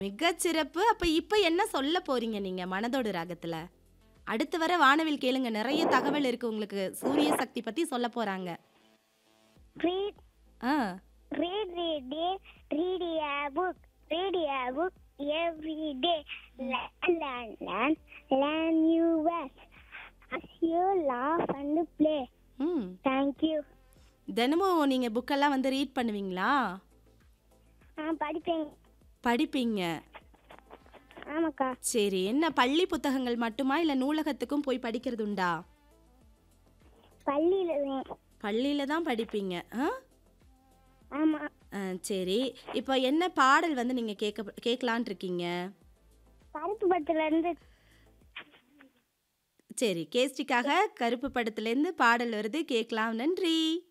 மிகச்சிறப்பு. அப்ப இப்ப என்ன சொல்ல போறீங்க நீங்க மனதோடு ராகத்துல? அடுத்து வர வானவில் கேளுங்க. நெறைய தகவல் இருக்கு உங்களுக்கு. சூரிய சக்தி பத்தி சொல்லப் போறாங்க. Read, ah. read, read, read, read a book. Read a book every day. Learn, learn, learn, learn new words. As you laugh and play. ம். Thank you. தினமும் நீங்க புக்கெல்லாம் வந்து ரீட் பண்ணுவீங்களா? ஆ படிப்பேன் படிப்பீங்க. ஆமாக்கா சரி. என்ன பள்ளி புத்தகங்கள் மட்டுமா? இல்ல நூலகத்துக்கும் போய் படிக்கிறது உண்டா? பள்ளியில பள்ளியில தான் படிப்பீங்க. ஆ? ஆமா ஆ, சரி. இப்போ என்ன பாடல் வந்து நீங்க கேட்க கேட்கலான்ட்டு இருக்கீங்க? கருப்பு படத்துல இருந்து சரி. கேஸ்டிக்காக கருப்பு படத்துலேருந்து பாடல் வருது கேட்கலாம். நன்றி.